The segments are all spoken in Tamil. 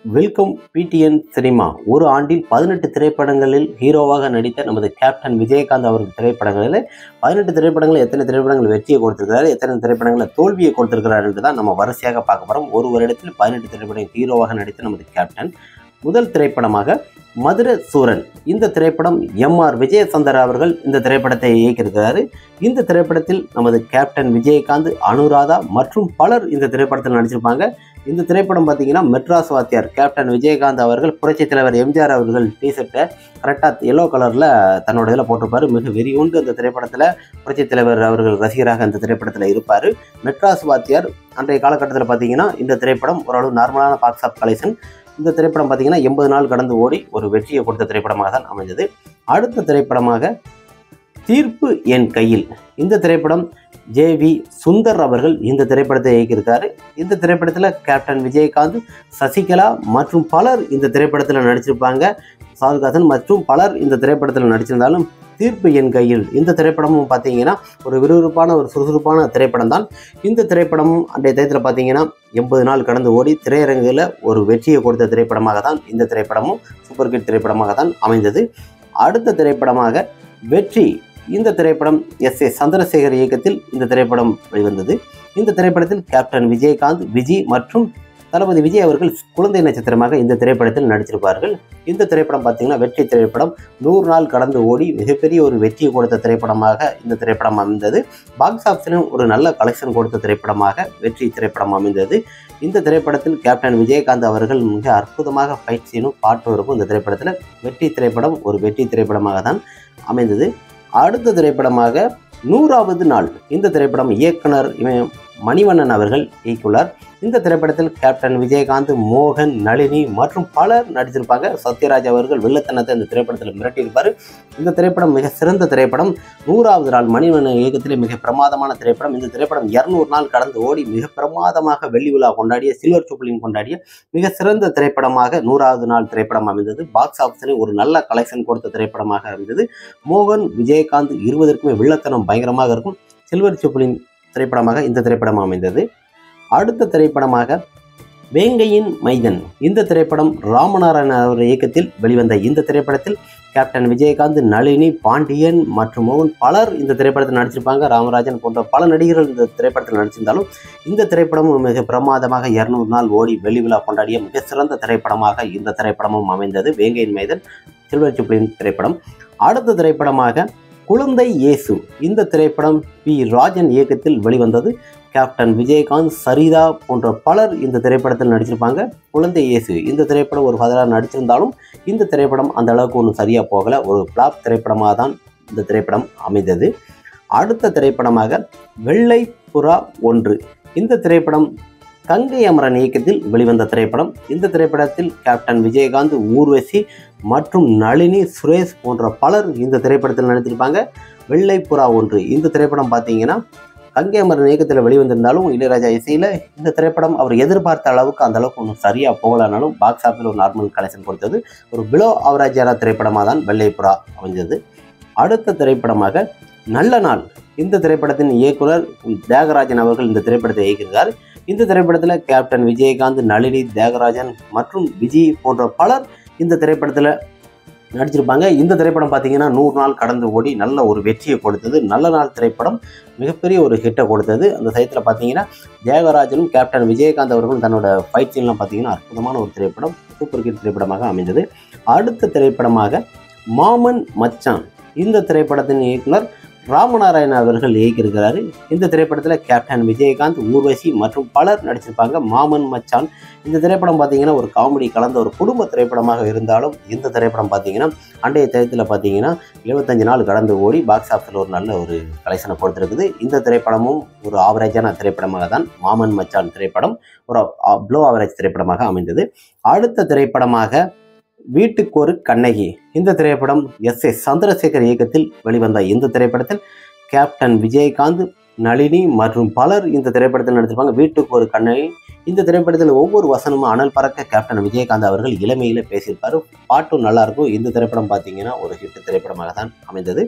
வெல்கம் பிடிஎன் சினிமா ஒரு ஆண்டில் பதினெட்டு திரைப்படங்களில் ஹீரோவாக நடித்த நமது கேப்டன் விஜயகாந்த் அவர்கள் திரைப்படங்களில் பதினெட்டு திரைப்படங்கள் எத்தனை திரைப்படங்கள் வெற்றியை கொடுத்திருக்கிறார் எத்தனை திரைப்படங்களில் தோல்வியை கொடுத்திருக்கிறார் என்று தான் நம்ம வரிசையாக பார்க்க போகிறோம் ஒரு வருடத்தில் பதினெட்டு திரைப்படம் ஹீரோவாக நடித்த நமது கேப்டன் முதல் திரைப்படமாக மதுர சூரன் இந்த திரைப்படம் எம் ஆர் விஜயசந்தர் அவர்கள் இந்த திரைப்படத்தை இயக்கியிருக்கிறாரு இந்த திரைப்படத்தில் நமது கேப்டன் விஜயகாந்த் அனுராதா மற்றும் பலர் இந்த திரைப்படத்தில் நடிச்சிருப்பாங்க இந்த திரைப்படம் பார்த்தீங்கன்னா மெட்ராஸ் வாத்தியார் கேப்டன் விஜயகாந்த் அவர்கள் புரட்சித் தலைவர் எம்ஜிஆர் அவர்கள் டிஷர்ட்டை கரெக்டாக எல்லோ கலரில் தன்னோட இதில் போட்டிருப்பாரு மிக வெறி உண்டு அந்த திரைப்படத்தில் புரட்சித் தலைவர் அவர்கள் ரசிகராக அந்த திரைப்படத்தில் இருப்பார் மெட்ராஸ் வாத்தியார் அன்றைய காலகட்டத்தில் பார்த்தீங்கன்னா இந்த திரைப்படம் ஓரளவு நார்மலான பாக்ஸ் ஆஃப் கலெக்ஷன் இந்த திரைப்படம் பார்த்தீங்கன்னா எண்பது நாள் கடந்து ஓடி ஒரு வெற்றியை கொடுத்த திரைப்படமாக தான் அமைஞ்சது அடுத்த திரைப்படமாக தீர்ப்பு என் கையில் இந்த திரைப்படம் ஜே வி சுந்தர் அவர்கள் இந்த திரைப்படத்தை இயக்கியிருக்காரு இந்த திரைப்படத்தில் கேப்டன் விஜயகாந்த் சசிகலா மற்றும் பலர் இந்த திரைப்படத்தில் நடிச்சிருப்பாங்க சாதுகாசன் மற்றும் பலர் இந்த திரைப்படத்தில் நடிச்சிருந்தாலும் தீர்ப்பு என் கையில் இந்த திரைப்படமும் பார்த்தீங்கன்னா ஒரு விறுவிறுப்பான ஒரு சுறுசுறுப்பான திரைப்படம் தான் இந்த திரைப்படமும் அன்றைய டயத்தில் பார்த்தீங்கன்னா எண்பது நாள் கடந்து ஓடி திரையரங்கில் ஒரு வெற்றியை கொடுத்த திரைப்படமாக தான் இந்த திரைப்படமும் சூப்பர் ஹிட் திரைப்படமாக தான் அமைந்தது அடுத்த திரைப்படமாக வெற்றி இந்த திரைப்படம் எஸ் ஏ சந்திரசேகர் இயக்கத்தில் இந்த திரைப்படம் வெளிவந்தது இந்த திரைப்படத்தில் கேப்டன் விஜயகாந்த் விஜய் மற்றும் தளபதி விஜய் அவர்கள் குழந்தை நட்சத்திரமாக இந்த திரைப்படத்தில் நடிச்சிருப்பார்கள் இந்த திரைப்படம் பார்த்தீங்கன்னா வெற்றி திரைப்படம் நூறு நாள் கடந்து ஓடி மிகப்பெரிய ஒரு வெற்றியை கொடுத்த திரைப்படமாக இந்த திரைப்படம் அமைந்தது பாக்ஸ் ஆஃபீஸிலும் ஒரு நல்ல கலெக்ஷன் கொடுத்த திரைப்படமாக வெற்றி திரைப்படம் அமைந்தது இந்த திரைப்படத்தில் கேப்டன் விஜயகாந்த் அவர்கள் மிக அற்புதமாக ஃபைட் சீனும் பாட்டு இருக்கும் இந்த திரைப்படத்தில் வெற்றி திரைப்படம் ஒரு வெற்றி திரைப்படமாக தான் அமைந்தது அடுத்த திரைப்படமாக நூறாவது நாள் இந்த திரைப்படம் இயக்குனர் இவன் மணிவண்ணன் அவர்கள் இயக்கியுள்ளார் இந்த திரைப்படத்தில் கேப்டன் விஜயகாந்த் மோகன் நளினி மற்றும் பலர் நடிச்சிருப்பாங்க சத்யராஜ் அவர்கள் வில்லத்தனத்தை இந்த திரைப்படத்தில் மிரட்டியிருப்பார் இந்த திரைப்படம் மிக சிறந்த திரைப்படம் நூறாவது நாள் மணிவண்ணன் இயக்கத்திலே மிக பிரமாதமான திரைப்படம் இந்த திரைப்படம் இரநூறு நாள் கடந்து ஓடி மிக பிரமாதமாக வெள்ளி விழா கொண்டாடிய சில்வர் சூப்பலின் கொண்டாடிய மிக சிறந்த திரைப்படமாக நூறாவது நாள் திரைப்படம் அமைந்தது பாக்ஸ் ஆஃபீஸில் ஒரு நல்ல கலெக்ஷன் கொடுத்த திரைப்படமாக அமைந்தது மோகன் விஜயகாந்த் இருவதற்குமே வில்லத்தனம் பயங்கரமாக இருக்கும் சில்வர் சூப்பலின் திரைப்படமாக இந்த திரைப்படம் அமைந்தது அடுத்த திரைப்படமாக வேங்கையின் மைதன் இந்த திரைப்படம் ராமநாராயணன் அவர் இயக்கத்தில் வெளிவந்த இந்த திரைப்படத்தில் கேப்டன் விஜயகாந்த் நளினி பாண்டியன் மற்றும் மோகன் பலர் இந்த திரைப்படத்தில் நடிச்சிருப்பாங்க ராமராஜன் போன்ற பல நடிகர்கள் இந்த திரைப்படத்தில் நடிச்சிருந்தாலும் இந்த திரைப்படமும் மிக பிரமாதமாக இரநூறு நாள் ஓடி வெளி விழா கொண்டாடிய மிக சிறந்த திரைப்படமாக இந்த திரைப்படமும் அமைந்தது வேங்கையின் மைதன் சில்வர் சுப்ளின் திரைப்படம் அடுத்த திரைப்படமாக குழந்தை இயேசு இந்த திரைப்படம் பி ராஜன் இயக்கத்தில் வெளிவந்தது கேப்டன் விஜயகாந்த் சரிதா போன்ற பலர் இந்த திரைப்படத்தில் நடிச்சிருப்பாங்க குழந்தை இயேசு இந்த திரைப்படம் ஒரு பதிலாக நடிச்சிருந்தாலும் இந்த திரைப்படம் அந்த அளவுக்கு ஒன்றும் சரியாக போகலை ஒரு பிளாப் திரைப்படமாக தான் இந்த திரைப்படம் அமைந்தது அடுத்த திரைப்படமாக வெள்ளை புறா ஒன்று இந்த திரைப்படம் கங்கை அமரன் இயக்கத்தில் வெளிவந்த திரைப்படம் இந்த திரைப்படத்தில் கேப்டன் விஜயகாந்த் ஊர்வசி மற்றும் நளினி சுரேஷ் போன்ற பலர் இந்த திரைப்படத்தில் நடித்திருப்பாங்க வெள்ளை புறா ஒன்று இந்த திரைப்படம் பார்த்தீங்கன்னா கங்கை அமரன் இயக்கத்தில் வெளிவந்திருந்தாலும் இளையராஜா இசையில் இந்த திரைப்படம் அவர் எதிர்பார்த்த அளவுக்கு அந்த அளவுக்கு ஒன்றும் சரியாக போகலனாலும் பாக்ஸ் ஆஃபீஸில் ஒரு நார்மல் கலெக்ஷன் கொடுத்தது ஒரு பிலோ அவரேஜான திரைப்படமாக தான் வெள்ளை புறா அமைஞ்சது அடுத்த திரைப்படமாக நல்ல நாள் இந்த திரைப்படத்தின் இயக்குனர் தியாகராஜன் அவர்கள் இந்த திரைப்படத்தை இயக்கியிருக்கார் இந்த திரைப்படத்தில் கேப்டன் விஜயகாந்த் நளினி தியாகராஜன் மற்றும் விஜய் போன்ற பலர் இந்த திரைப்படத்தில் நடிச்சிருப்பாங்க இந்த திரைப்படம் பார்த்தீங்கன்னா நூறு நாள் கடந்து ஓடி நல்ல ஒரு வெற்றியை கொடுத்தது நல்ல நாள் திரைப்படம் மிகப்பெரிய ஒரு ஹிட்டை கொடுத்தது அந்த சயத்தில் பார்த்தீங்கன்னா தியாகராஜனும் கேப்டன் விஜயகாந்த் அவர்களும் தன்னோட ஃபைட் சீன்லாம் பார்த்தீங்கன்னா அற்புதமான ஒரு திரைப்படம் சூப்பர் ஹிட் திரைப்படமாக அமைந்தது அடுத்த திரைப்படமாக மாமன் மச்சான் இந்த திரைப்படத்தின் இயக்குனர் ராமநாராயணன் அவர்கள் இயக்கியிருக்கிறாரு இந்த திரைப்படத்தில் கேப்டன் விஜயகாந்த் ஊர்வசி மற்றும் பலர் நடிச்சிருப்பாங்க மாமன் மச்சான் இந்த திரைப்படம் பார்த்தீங்கன்னா ஒரு காமெடி கலந்த ஒரு குடும்ப திரைப்படமாக இருந்தாலும் இந்த திரைப்படம் பார்த்தீங்கன்னா அண்டைய திரையத்தில் பார்த்தீங்கன்னா எழுபத்தஞ்சு நாள் கடந்து ஓடி பாக்ஸ் ஆஃபீஸில் ஒரு நல்ல ஒரு கலெக்ஷனை கொடுத்துருக்குது இந்த திரைப்படமும் ஒரு ஆவரேஜான திரைப்படமாக தான் மாமன் மச்சான் திரைப்படம் ஒரு ப்ளோ ஆவரேஜ் திரைப்படமாக அமைந்தது அடுத்த திரைப்படமாக வீட்டுக்கு ஒரு கண்ணகி இந்த திரைப்படம் எஸ் ஏ சந்திரசேகர் இயக்கத்தில் வெளிவந்த இந்த திரைப்படத்தில் கேப்டன் விஜயகாந்த் நளினி மற்றும் பலர் இந்த திரைப்படத்தில் நடித்திருப்பாங்க வீட்டுக்கு ஒரு கண்ணகி இந்த திரைப்படத்தில் ஒவ்வொரு வசனமும் அனல் பறக்க கேப்டன் விஜயகாந்த் அவர்கள் இளமையில் பேசியிருப்பார் பாட்டும் நல்லாயிருக்கும் இந்த திரைப்படம் பார்த்தீங்கன்னா ஒரு ஹிட் திரைப்படமாக தான் அமைந்தது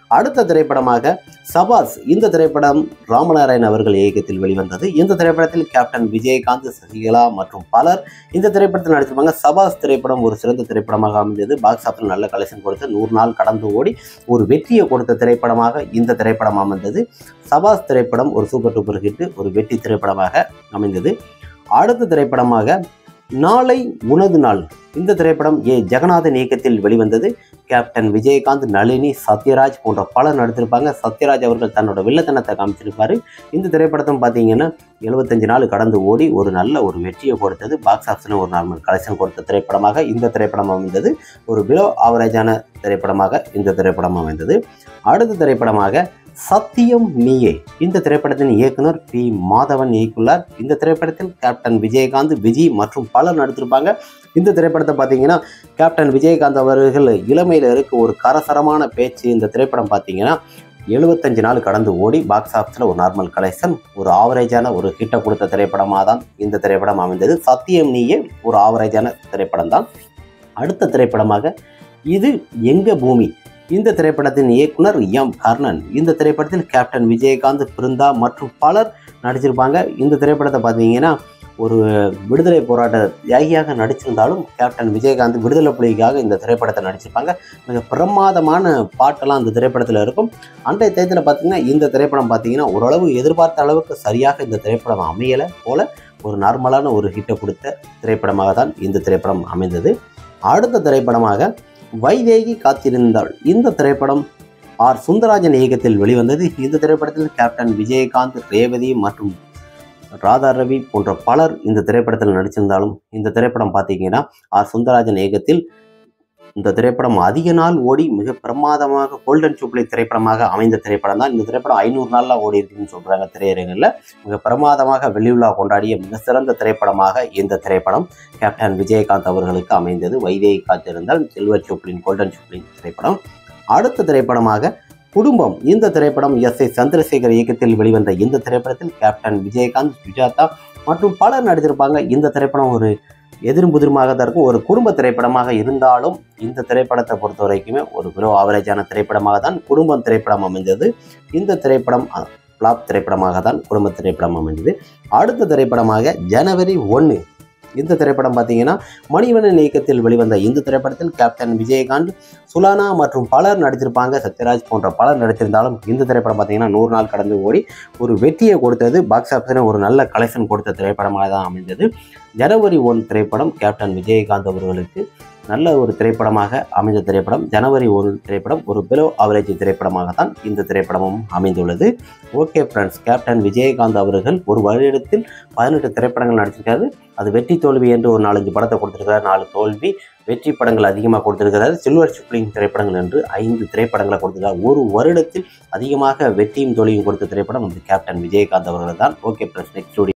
அடுத்த திரைப்படமாக சபாஸ் இந்த திரைப்படம் ராமநாராயண் அவர்கள் இயக்கத்தில் வெளிவந்தது இந்த திரைப்படத்தில் கேப்டன் விஜயகாந்த் சசிகலா மற்றும் பலர் இந்த திரைப்படத்தில் நடிச்சிருப்பாங்க சபாஸ் திரைப்படம் ஒரு சிறந்த திரைப்படமாக அமைந்தது பாக்ஸ் ஆஃபீஸில் நல்ல கலெக்ஷன் கொடுத்து நூறு நாள் கடந்து ஓடி ஒரு வெற்றியை கொடுத்த திரைப்படமாக இந்த திரைப்படம் அமைந்தது சபாஸ் திரைப்படம் ஒரு சூப்பர் டூப்பர் ஹிட் ஒரு வெற்றி திரைப்படமாக அமைந்தது அடுத்த திரைப்படமாக நாளை உனது நாள் இந்த திரைப்படம் ஏ ஜெகநாதன் இயக்கத்தில் வெளிவந்தது கேப்டன் விஜயகாந்த் நளினி சத்யராஜ் போன்ற பலர் நடித்திருப்பாங்க சத்யராஜ் அவர்கள் தன்னோட வில்லத்தனத்தை காமிச்சிருப்பாரு இந்த திரைப்படத்தும் பார்த்தீங்கன்னா எழுபத்தஞ்சு நாள் கடந்து ஓடி ஒரு நல்ல ஒரு வெற்றியை கொடுத்தது பாக்ஸ் ஆஃபீஸில் ஒரு நார்மல் கலெக்ஷன் கொடுத்த திரைப்படமாக இந்த திரைப்படம் அமைந்தது ஒரு பிலோ ஆவரேஜான திரைப்படமாக இந்த திரைப்படம் அமைந்தது அடுத்த திரைப்படமாக சத்தியம் நீயே இந்த திரைப்படத்தின் இயக்குனர் பி மாதவன் இயக்குள்ளார் இந்த திரைப்படத்தில் கேப்டன் விஜயகாந்த் விஜய் மற்றும் பலர் நடித்திருப்பாங்க இந்த திரைப்படத்தை பார்த்தீங்கன்னா கேப்டன் விஜயகாந்த் அவர்கள் இளமையில் இருக்க ஒரு கரசரமான பேச்சு இந்த திரைப்படம் பார்த்தீங்கன்னா எழுபத்தஞ்சு நாள் கடந்து ஓடி பாக்ஸ் ஆஃபீஸில் ஒரு நார்மல் கலெக்ஷன் ஒரு ஆவரேஜான ஒரு ஹிட்டை கொடுத்த திரைப்படமாக தான் இந்த திரைப்படம் அமைந்தது சத்தியம் நீயே ஒரு ஆவரேஜான திரைப்படம் தான் அடுத்த திரைப்படமாக இது எங்க பூமி இந்த திரைப்படத்தின் இயக்குனர் எம் கர்ணன் இந்த திரைப்படத்தில் கேப்டன் விஜயகாந்த் பிருந்தா மற்றும் பலர் நடிச்சிருப்பாங்க இந்த திரைப்படத்தை பார்த்தீங்கன்னா ஒரு விடுதலை போராட்ட தியாகியாக நடிச்சிருந்தாலும் கேப்டன் விஜயகாந்த் விடுதலை புலிக்காக இந்த திரைப்படத்தை நடிச்சிருப்பாங்க மிக பிரமாதமான பாட்டெல்லாம் அந்த திரைப்படத்தில் இருக்கும் அன்றைய தேதியில் பார்த்தீங்கன்னா இந்த திரைப்படம் பார்த்தீங்கன்னா ஓரளவு எதிர்பார்த்த அளவுக்கு சரியாக இந்த திரைப்படம் அமையலை போல ஒரு நார்மலான ஒரு ஹிட்டை கொடுத்த திரைப்படமாக தான் இந்த திரைப்படம் அமைந்தது அடுத்த திரைப்படமாக வைதேகி காத்திருந்தாள் இந்த திரைப்படம் ஆர் சுந்தராஜன் இயக்கத்தில் வெளிவந்தது இந்த திரைப்படத்தில் கேப்டன் விஜயகாந்த் ரேவதி மற்றும் ராதா ரவி போன்ற பலர் இந்த திரைப்படத்தில் நடிச்சிருந்தாலும் இந்த திரைப்படம் பார்த்தீங்கன்னா ஆர் சுந்தராஜன் இயக்கத்தில் இந்த திரைப்படம் அதிக நாள் ஓடி மிக பிரமாதமாக கோல்டன் சூப்ளை திரைப்படமாக அமைந்த திரைப்படம் தான் இந்த திரைப்படம் ஐநூறு நாளில் ஓடி இருக்குன்னு சொல்கிறாங்க திரையரங்கில் மிக பிரமாதமாக வெள்ளிவிழா கொண்டாடிய மிக சிறந்த திரைப்படமாக இந்த திரைப்படம் கேப்டன் விஜயகாந்த் அவர்களுக்கு அமைந்தது வைதேகி காத்திருந்தால் சில்வர் சூப்ளின் கோல்டன் சூப்ளின் திரைப்படம் அடுத்த திரைப்படமாக குடும்பம் இந்த திரைப்படம் எஸ் ஏ சந்திரசேகர் இயக்கத்தில் வெளிவந்த இந்த திரைப்படத்தில் கேப்டன் விஜயகாந்த் சுஜாதா மற்றும் பலர் நடித்திருப்பாங்க இந்த திரைப்படம் ஒரு எதிரும் புதிருமாக தான் இருக்கும் ஒரு குடும்ப திரைப்படமாக இருந்தாலும் இந்த திரைப்படத்தை பொறுத்த வரைக்குமே ஒரு பிலோ ஆவரேஜான திரைப்படமாக தான் குடும்பம் திரைப்படம் அமைந்தது இந்த திரைப்படம் ஃப்ளாப் திரைப்படமாக தான் குடும்ப திரைப்படம் அமைந்தது அடுத்த திரைப்படமாக ஜனவரி ஒன்று இந்த திரைப்படம் பார்த்தீங்கன்னா மணிவண்ணன் இயக்கத்தில் வெளிவந்த இந்த திரைப்படத்தில் கேப்டன் விஜயகாந்த் சுலானா மற்றும் பலர் நடித்திருப்பாங்க சத்யராஜ் போன்ற பலர் நடித்திருந்தாலும் இந்த திரைப்படம் பார்த்தீங்கன்னா நூறு நாள் கடந்து ஓடி ஒரு வெற்றியை கொடுத்தது பாக்ஸ் ஆஃபீஸில் ஒரு நல்ல கலெக்ஷன் கொடுத்த திரைப்படமாக தான் அமைந்தது ஜனவரி ஒன் திரைப்படம் கேப்டன் விஜயகாந்த் அவர்களுக்கு நல்ல ஒரு திரைப்படமாக அமைந்த திரைப்படம் ஜனவரி ஒரு திரைப்படம் ஒரு பிலோ அவரேஜ் திரைப்படமாக தான் இந்த திரைப்படமும் அமைந்துள்ளது ஓகே ஃப்ரெண்ட்ஸ் கேப்டன் விஜயகாந்த் அவர்கள் ஒரு வருடத்தில் பதினெட்டு திரைப்படங்கள் நடிச்சிருக்காரு அது வெற்றி தோல்வி என்று ஒரு நாலஞ்சு படத்தை கொடுத்துருக்காரு நாலு தோல்வி வெற்றி படங்கள் அதிகமாக கொடுத்திருக்கிறாரு சில்வர் சுப்ளிங் திரைப்படங்கள் என்று ஐந்து திரைப்படங்களை கொடுத்திருக்காரு ஒரு வருடத்தில் அதிகமாக வெற்றியும் தோல்வியும் கொடுத்த திரைப்படம் வந்து கேப்டன் விஜயகாந்த் அவர்கள் தான் ஓகே ஃப்ரெண்ட்ஸ் நெக்ஸ்ட்